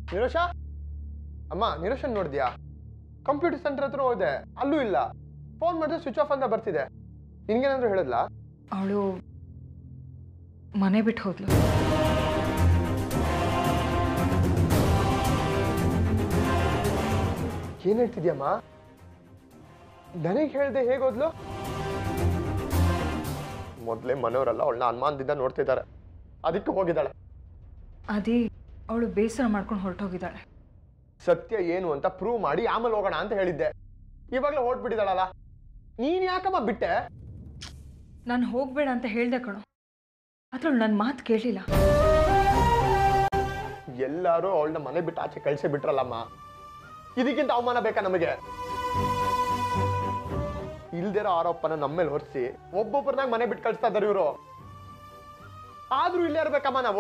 ನಿರೋಷ ಅಮ್ಮ ನಿರೋಷನ್ ನೋಡಿದ್ಯಾ computer centre ಹತ್ರ ಹೋದೆ ಅಲ್ಲೂ ಇಲ್ಲ ಫೋನ್ ಮಾಡಿದ್ರೆ ಸ್ವಿಚ್ ಆಫ್ ಅಂತ ಬರ್ತಿದೆ ನಿನ್ಗೇನಾದ್ರು ಹೇಳಿದ್ಲಾ ಅವಳು ಮನೆ ಬಿಟ್ಟು ಹೋದ್ಲು ಏನ್ ಹೇಳ್ತಿದ್ಯಮ್ಮ ನನಗೆ ಹೇಳ್ದೆ ಹೇಗೋದ್ಲು ಮೊದ್ಲೇ ಮನೆಯವರೆಲ್ಲ ಅವಳನ್ನ ಅನುಮಾನದಿಂದ ನೋಡ್ತಿದ್ದಾರೆ ಅದಕ್ಕೆ ಹೋಗಿದ್ದಾಳೆ ಅದೇ ಅವಳು ಬೇಸರ ಮಾಡ್ಕೊಂಡು ಹೊರಟೋಗಿದ್ದಾಳೆ ಸತ್ಯ ಏನು ಅಂತ ಪ್ರೂವ್ ಮಾಡಿ ಆಮೇಲೆ ಹೋಗೋಣ ಅಂತ ಹೇಳಿದ್ದೆ ಇವಾಗಲೇ ಹೊರಟ್ಬಿಟ್ಟಿದ್ದಾಳಲ್ಲ ನೀನ್ ಯಾಕಮ್ಮ ಬಿಟ್ಟೆ ನಾನು ಹೋಗ್ಬೇಡ ಅಂತ ಹೇಳ್ದೆ ಕಣೋ ಅದ್ರಳು ನನ್ನ ಮಾತು ಕೇಳಲಿಲ್ಲ ಎಲ್ಲರೂ ಅವಳನ್ನ ಮನೆ ಬಿಟ್ಟು ಆಚೆ ಕಳ್ಸಿ ಬಿಟ್ರಲ್ಲಮ್ಮ ಇದಕ್ಕಿಂತ ಅವಮಾನ ಬೇಕಾ ನಮಗೆ ಇಲ್ದಿರೋ ಆರೋಪನ ನಮ್ಮ ಮೇಲೆ ಹೊರಿಸಿ ಒಬ್ಬೊಬ್ಬರನ್ನಾಗ ಮನೆ ಬಿಟ್ಟು ಕಳಿಸ್ತಾ ಇದ್ದಾರೆ ಇವರು ಆದ್ರೂ ಇಲ್ಲೇ ಇರ್ಬೇಕಮ್ಮ ನಾವು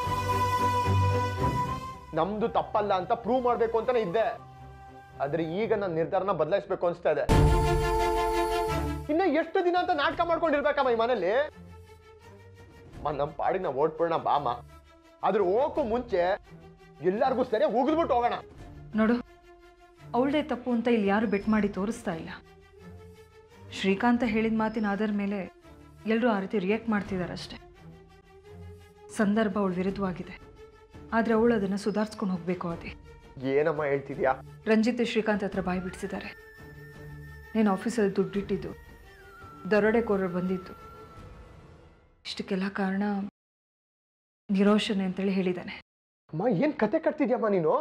ನಮ್ದು ತಪ್ಪಲ್ಲ ಅಂತ ಪ್ರೂವ್ ಮಾಡ್ಬೇಕು ಅಂತಾನೆ ಇದ್ದೆ ಆದ್ರೆ ಈಗ ನನ್ನ ನಿರ್ಧಾರನ ಬದಲಾಯಿಸ್ಬೇಕು ಅನ್ಸ್ತಾ ಇದೆ ಇನ್ನ ಎಷ್ಟು ದಿನ ಅಂತ ನಾಟಕ ಮಾಡ್ಕೊಂಡಿರ್ಬೇಕಮ್ಮ ಈ ಮನೇಲಿ ಮ- ನಮ್ ಪಾಡಿಗೆ ನಾವು ಓಡ್ಬಿಡೋಣ ಬಾಮ ಆದ್ರೆ ಹೋಗಕ್ಕೂ ಮುಂಚೆ ಎಲ್ಲಾರ್ಗೂ ಸರಿ ಉಗಿದ್ಬಿಟ್ಟು ಹೋಗೋಣ ನೋಡು ಅವಳದೇ ತಪ್ಪು ಅಂತ ಇಲ್ಲಿ ಯಾರು ಬೆಟ್ ಮಾಡಿ ತೋರಿಸ್ತಾ ಇಲ್ಲ ಶ್ರೀಕಾಂತ ಹೇಳಿದ ಮಾತಿನ ಆಧಾರ ಮೇಲೆ ಎಲ್ಲರೂ ಆ ರೀತಿ ರಿಯಾಕ್ಟ್ ಮಾಡ್ತಿದ್ದಾರೆ ಅಷ್ಟೆ ಸಂದರ್ಭ ಅವಳ ವಿರುದ್ಧವಾಗಿದೆ ಆದರೆ ಅವಳು ಅದನ್ನು ಸುಧಾರಿಸ್ಕೊಂಡು ಹೋಗಬೇಕು ಅದೇ ಏನಮ್ಮ ಹೇಳ್ತಿದ್ಯಾ ರಂಜಿತ್ ಶ್ರೀಕಾಂತ್ ಹತ್ರ ಬಾಯಿ ಬಿಡಿಸಿದ್ದಾರೆ ನೀನು ಆಫೀಸಲ್ಲಿ ದುಡ್ಡಿಟ್ಟಿದ್ದು ದರೋಡೆಕೋರರು ಬಂದಿದ್ದು ಇಷ್ಟಕ್ಕೆಲ್ಲ ಕಾರಣ ನಿರೋಷನೆ ಅಂತೇಳಿ ಹೇಳಿದ್ದಾನೆ ಅಮ್ಮ ಏನ್ ಕತೆ ಕಟ್ತಿದ್ಯಮ್ಮ ನೀನು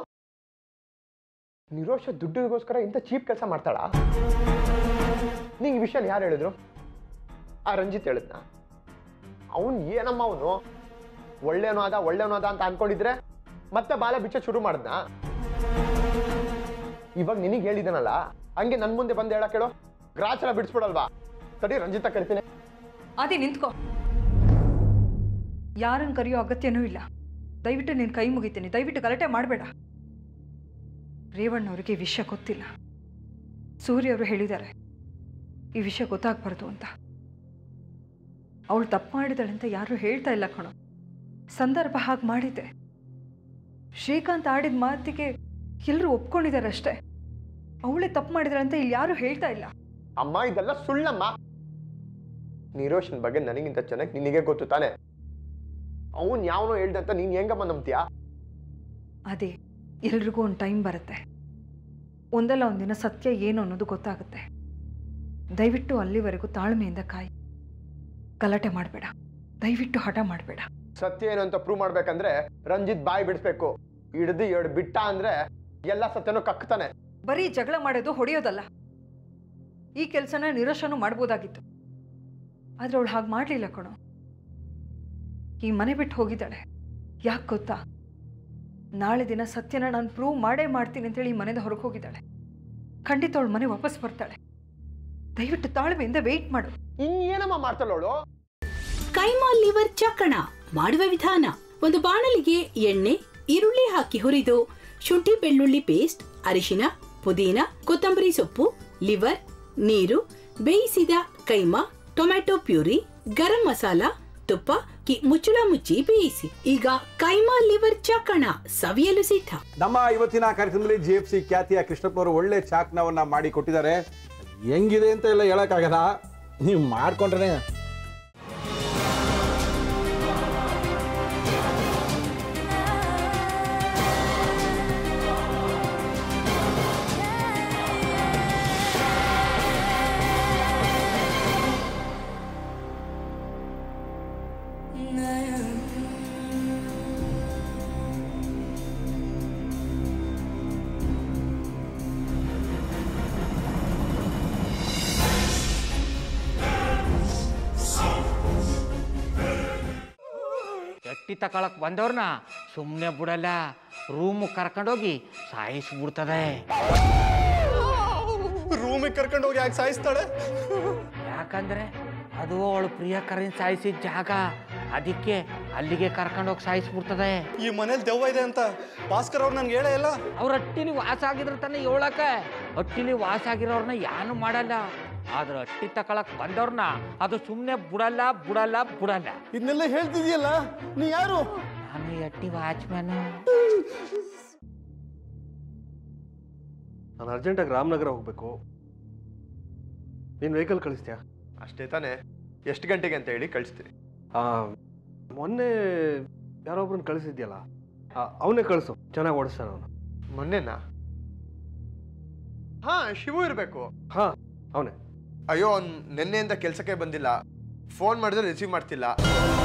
ನಿರೋಷ ದುಡ್ಡಿಗೋಸ್ಕರ ಇಂಥ ಚೀಪ್ ಕೆಲಸ ಮಾಡ್ತಾಳಾ ನಿಂಗೆ ಈ ವಿಷಯ ಯಾರು ಹೇಳಿದ್ರು ಆ ರಂಜಿತ್ ಹೇಳಿದ್ನ ಅವನ್ ಏನಮ್ಮ ಅವನು ಒಳ್ಳೆಯವನು ಆದ ಒಳ್ಳೆಯವನು ಆದ ಅಂತ ಅನ್ಕೊಂಡಿದ್ರೆ ಮತ್ತೆ ಬಾಲ ಬಿಚ್ಚ ಶುರು ಮಾಡಿದ್ನ ಇವಾಗ ನಿನಗೆ ಹೇಳಿದನಲ್ಲ ಹಂಗೆ ನನ್ ಮುಂದೆ ಬಂದು ಹೇಳಕ್ ಹೇಳು ಗ್ರಾಚರ ಬಿಡಿಸ್ಬಿಡಲ್ವಾ ತಡಿ ರಂಜಿತ ಕರಿತೀನಿ ಅದೇ ನಿಂತ್ಕೋ ಯಾರನ್ನು ಕರೆಯೋ ಅಗತ್ಯನೂ ಇಲ್ಲ ದಯವಿಟ್ಟು ನೀನು ಕೈ ಮುಗಿತೀನಿ ದಯವಿಟ್ಟು ಗಲಾಟೆ ಮಾಡಬೇಡ ರೇವಣ್ಣವ್ರಿಗೆ ಈ ವಿಷಯ ಗೊತ್ತಿಲ್ಲ ಸೂರ್ಯ ಅವರು ಹೇಳಿದ್ದಾರೆ ಈ ವಿಷಯ ಗೊತ್ತಾಗ್ಬಾರ್ದು ಅಂತ ಅವಳು ತಪ್ಪು ಮಾಡಿದಾಳೆ ಅಂತ ಯಾರು ಹೇಳ್ತಾ ಇಲ್ಲ ಕಣೋ ಸಂದರ್ಭ ಹಾಗೆ ಮಾಡಿದ್ದೆ ಶ್ರೀಕಾಂತ್ ಆಡಿದ ಮಾತಿಗೆ ಎಲ್ಲರೂ ಒಪ್ಕೊಂಡಿದ್ದಾರೆ ಅಷ್ಟೇ ಅವಳೇ ತಪ್ಪು ಮಾಡಿದಾಳೆ ಅಂತ ಇಲ್ಲಿ ಯಾರು ಹೇಳ್ತಾ ಇಲ್ಲ ಅಮ್ಮ ಇದೆಲ್ಲ ಸುಳ್ಳಮ್ಮ ನಿರೋಷನ್ ಬಗ್ಗೆ ನನಗಿಂತ ಚೆನ್ನಾಗಿ ನಿನಗೆ ಗೊತ್ತು ತಾನೆ ಅವನ್ ಯಾವನೋ ಹೇಳ್ದಂತ ನೀನ್ ಹೆಂಗಮ್ಮ ನಂಬ್ತೀಯಾ ಅದೇ ಎಲ್ರಿಗೂ ಒಂದು ಟೈಮ್ ಬರುತ್ತೆ ಒಂದಲ್ಲ ಒಂದಿನ ಸತ್ಯ ಏನು ಅನ್ನೋದು ಗೊತ್ತಾಗುತ್ತೆ ದಯವಿಟ್ಟು ಅಲ್ಲಿವರೆಗೂ ತಾಳ್ಮೆಯಿಂದ ಕಾಯಿ ಗಲಾಟೆ ಮಾಡಬೇಡ ದಯವಿಟ್ಟು ಹಠ ಮಾಡಬೇಡ ಸತ್ಯ ಏನು ಅಂತ ಪ್ರೂವ್ ಮಾಡ್ಬೇಕಂದ್ರೆ ರಂಜಿತ್ ಬಾಯಿ ಬಿಡಿಸ್ಬೇಕು ಹಿಡ್ದು ಎರಡು ಬಿಟ್ಟ ಅಂದ್ರೆ ಎಲ್ಲ ಸತ್ಯನೂ ಕಕ್ತಾನೆ ಬರೀ ಜಗಳ ಮಾಡೋದು ಹೊಡೆಯೋದಲ್ಲ ಈ ಕೆಲಸನ ನಿರೋಷನು ಮಾಡ್ಬೋದಾಗಿತ್ತು ಆದ್ರೆ ಅವಳು ಹಾಗೆ ಮಾಡಲಿಲ್ಲ ಕಣೋ ಈ ಮನೆ ಬಿಟ್ಟು ಹೋಗಿದ್ದಾಳೆ ಯಾಕೆ ಗೊತ್ತಾ ನಾಳೆ ದಿನ ಸತ್ಯನ ನಾನು ಪ್ರೂವ್ ಮಾಡೇ ಮಾಡ್ತೀನಿ ಅಂತೇಳಿ ಈ ಮನೆಯಿಂದ ಹೊರಗೆ ಹೋಗಿದ್ದಾಳೆ ಖಂಡಿತ ಅವಳು ಮನೆ ವಾಪಸ್ ಬರ್ತಾಳೆ ದಯವಿಟ್ಟು ತಾಳ್ಮೆಯಿಂದ ವೆಯ್ಟ್ ಮಾಡು ಇನ್ನೇನಮ್ಮ ಮಾಡ್ತಾಳವಳು ಕೈಮಾ ಲಿವರ್ ಚಕ್ಕಣ ಮಾಡುವ ವಿಧಾನ ಒಂದು ಬಾಣಲಿಗೆ ಎಣ್ಣೆ ಈರುಳ್ಳಿ ಹಾಕಿ ಹುರಿದು ಶುಂಠಿ ಬೆಳ್ಳುಳ್ಳಿ ಪೇಸ್ಟ್ ಅರಿಶಿನ ಪುದೀನ ಕೊತ್ತಂಬರಿ ಸೊಪ್ಪು ಲಿವರ್ ನೀರು ಬೇಯಿಸಿದ ಕೈಮಾ ಟೊಮ್ಯಾಟೊ ಪ್ಯೂರಿ ಗರಂ ಮಸಾಲ ತುಪ್ಪ ಕಿ ಮುಚ್ಚಳ ಮುಚ್ಚಿ ಬೇಯಿಸಿ ಈಗ ಕೈಮಾ ಲಿವರ್ ಚಕ್ಕಣ ಸವಿಯಲು ಸಿದ್ಧ ನಮ್ಮ ಇವತ್ತಿನ ಕಾರ್ಯಕ್ರಮದಲ್ಲಿ ಜಿ ಎಫ್ ಸಿ ಖ್ಯಾತಿಯ ಕೃಷ್ಣಪ್ಪನವರು ಒಳ್ಳೆ ಚಾಕ್ನವನ್ನ ಮಾಡಿ ಕೊಟ್ಟಿದ್ದಾರೆ ಹೆಂಗಿದೆ ಅಂತ ಎಲ್ಲ ಹೇಳಕ್ಕಾಗಲ್ಲ ನೀವು ಮಾಡ್ಕೊಂಡ್ರೆ ಎಟ್ಟಿ ತಕೊಳಕ್ ಬಂದವ್ರನ್ನ ಸುಮ್ಮನೆ ಬಿಡಲ್ಲ ರೂಮ್ ಕರ್ಕೊಂಡೋಗಿ ಸಾಯಿಸ್ಬಿಡ್ತದೆ ರೂಮಿಗೆ ಕರ್ಕೊಂಡು ಹೋಗಿ ಯಾಕೆ ಸಾಯಿಸ್ತಾಳೆ ಯಾಕಂದ್ರೆ ಅದು ಅವಳು ಪ್ರಿಯಕರನ್ ಸಾಯಿಸಿದ ಜಾಗ ಅದಕ್ಕೆ ಅಲ್ಲಿಗೆ ಕರ್ಕೊಂಡೋಗಿ ಸಾಯಿಸ್ಬಿಡ್ತದೆ ಈ ಮನೇಲಿ ದೆವ್ವ ಇದೆ ಅಂತ ಭಾಸ್ಕರ್ ಅವ್ರು ನನ್ಗೆ ಹೇಳೇ ಇಲ್ಲ ಅವ್ರ ಹಟ್ಟಿಲಿ ವಾಸ ಆಗಿದ್ರೆ ತಾನೇ ಹೇಳಕ ಹಟ್ಟಿಲಿ ವಾಸ ಆಗಿರೋರ್ನ ಯಾನು ಮಾಡಲ್ಲ ಆದ್ರೆ ಹಟ್ಟಿ ತಕೊಳಕ್ ಬಂದವ್ರನ್ನ ಅದು ಸುಮ್ಮನೆ ಬಿಡಲ್ಲ ಬಿಡಲ್ಲ ಬಿಡಲ್ಲ ಇದನ್ನೆಲ್ಲ ಹೇಳ್ತಿದ್ಯಲ್ಲ ನೀ ಯಾರು ನಾನು ಈ ಹಟ್ಟಿ ವಾಚ್ಮ್ಯಾನು ನಾನು ಅರ್ಜೆಂಟಾಗಿ ರಾಮನಗರ ಹೋಗಬೇಕು ನೀನು ವೆಹಿಕಲ್ ಕಳಿಸ್ತೀಯಾ ಅಷ್ಟೇ ತಾನೇ ಎಷ್ಟು ಗಂಟೆಗೆ ಅಂತ ಹೇಳಿ ಕಳಿಸ್ತೀನಿ ಆ, ಮೊನ್ನೆ ಯಾರೊಬ್ರನ್ನ ಕಳಿಸಿದ್ಯಲ್ಲ ಅವನೇ ಕಳಿಸು ಚೆನ್ನಾಗಿ ಓಡಿಸ್ತಾನೆ ಅವನು ಮೊನ್ನೆನಾ ಹಾ ಶಿವು ಇರಬೇಕು ಹಾಂ ಅವನೇ ಅಯ್ಯೋ ಅವ್ನು ನಿನ್ನೆಯಿಂದ ಕೆಲಸಕ್ಕೆ ಬಂದಿಲ್ಲ ಫೋನ್ ಮಾಡಿದ್ರೆ ರಿಸೀವ್ ಮಾಡ್ತಿಲ್ಲ